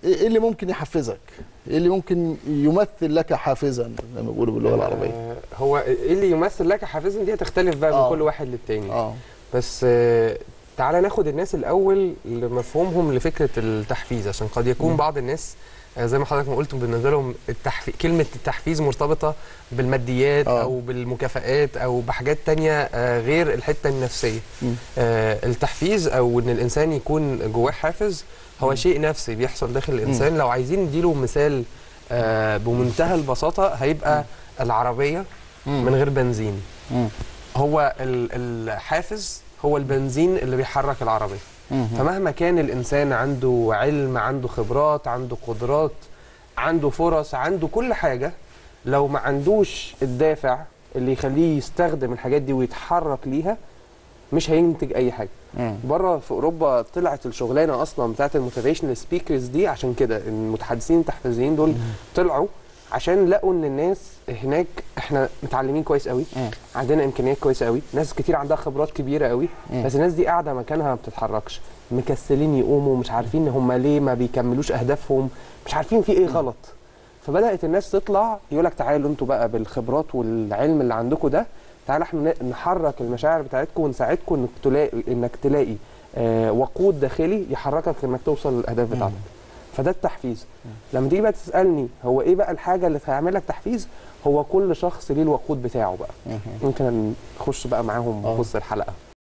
ايه إيه اللي ممكن يحفزك ايه اللي ممكن يمثل لك حافزا زي ما بيقولوا باللغه العربيه آه، هو ايه اللي يمثل لك حافزا دي هتختلف بقى آه. من كل واحد للتاني اه بس آه، تعالى ناخد الناس الاول لمفهومهم لفكره التحفيز عشان قد يكون بعض الناس آه، زي ما حضرتك ما قلت بالنسبه لهم التحفيز كلمه التحفيز مرتبطه بالماديات آه. او بالمكافآت او بحاجات تانية آه، غير الحته النفسيه مم. آه، التحفيز او ان الانسان يكون جواه حافز هو شيء نفسي بيحصل داخل الانسان لو عايزين نديله مثال آه، بمنتهى البساطه هيبقى العربيه من غير بنزين مم. هو ال- الحافز هو البنزين اللي بيحرك العربيه فمهما كان الانسان عنده علم عنده خبرات عنده قدرات عنده فرص عنده كل حاجه لو ما عندوش الدافع اللي يخليه يستخدم الحاجات دي ويتحرك ليها مش هينتج اي حاجه مم. بره في اوروبا طلعت الشغلانه اصلا بتاعت الموتيفيشنال سبيكرز دي عشان كده المتحدثين التحفيزيين دول طلعوا عشان لقوا ان الناس هناك احنا متعلمين كويس قوي مم. عندنا امكانيات كويسه قوي ناس كتير عندها خبرات كبيره قوي بس الناس دي قاعده مكانها ما بتتحركش مكسلين يقوموا مش عارفين هم ليه ما بيكملوش اهدافهم مش عارفين في ايه غلط فبدات الناس تطلع يقول لك تعالوا انتوا بقى بالخبرات والعلم اللي عندكم ده تعالوا احنا ن- نحرك المشاعر بتاعتكم ونساعدكم انك تلاقي انك تلاقي آه وقود داخلي يحركك انك توصل للاهداف بتاعتك فده التحفيز لما تيجي بقى تسالني هو ايه بقى الحاجه اللي هيعمل لك تحفيز هو كل شخص ليه الوقود بتاعه بقى ممكن نخش بقى معاهم آه. في وسط الحلقه